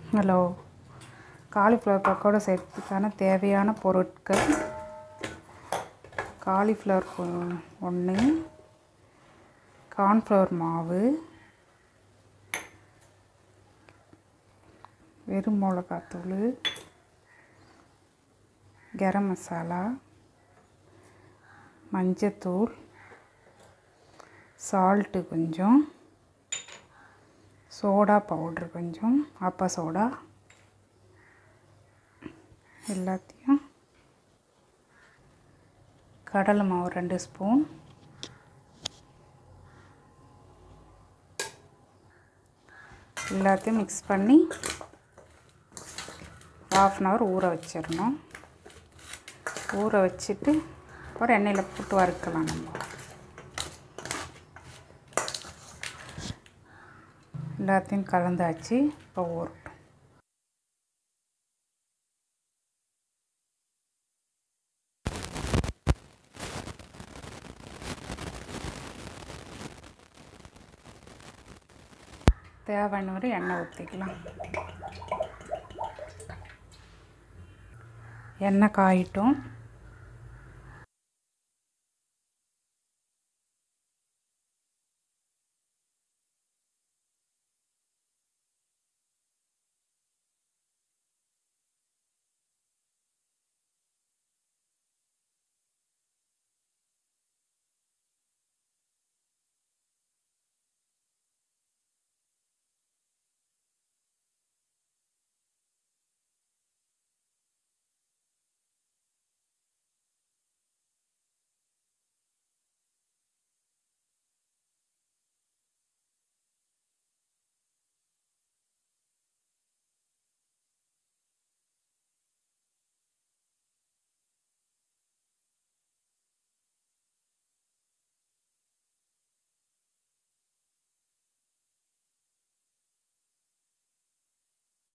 hello cauliflower pakoda செய்கிறதுக்கான தேவையான பொருட்கள் காலிஃப்ளவர் ஒன்று கார்ன்ஃப்ளவர் மாவு வெறும் மிளகாத்தூள் கரம் மசாலா மஞ்சத்தூள் சால்ட்டு கொஞ்சம் சோடா பவுட்ரு கொஞ்சம் அப்பா சோடா எல்லாத்தையும் கடலை மாவு ரெண்டு ஸ்பூன் எல்லாத்தையும் மிக்ஸ் பண்ணி ஆஃப் அன் ஹவர் ஊற வச்சிடணும் ஊற வச்சுட்டு அப்புறம் எண்ணெயில் போட்டு வறுக்கலாம் நம்ம எல்லாத்தையும் கலந்தாச்சு இப்போ ஊறட்டும் தேவையான வரை எண்ணெய் ஊற்றிக்கலாம் எண்ணெய் காயிட்டும்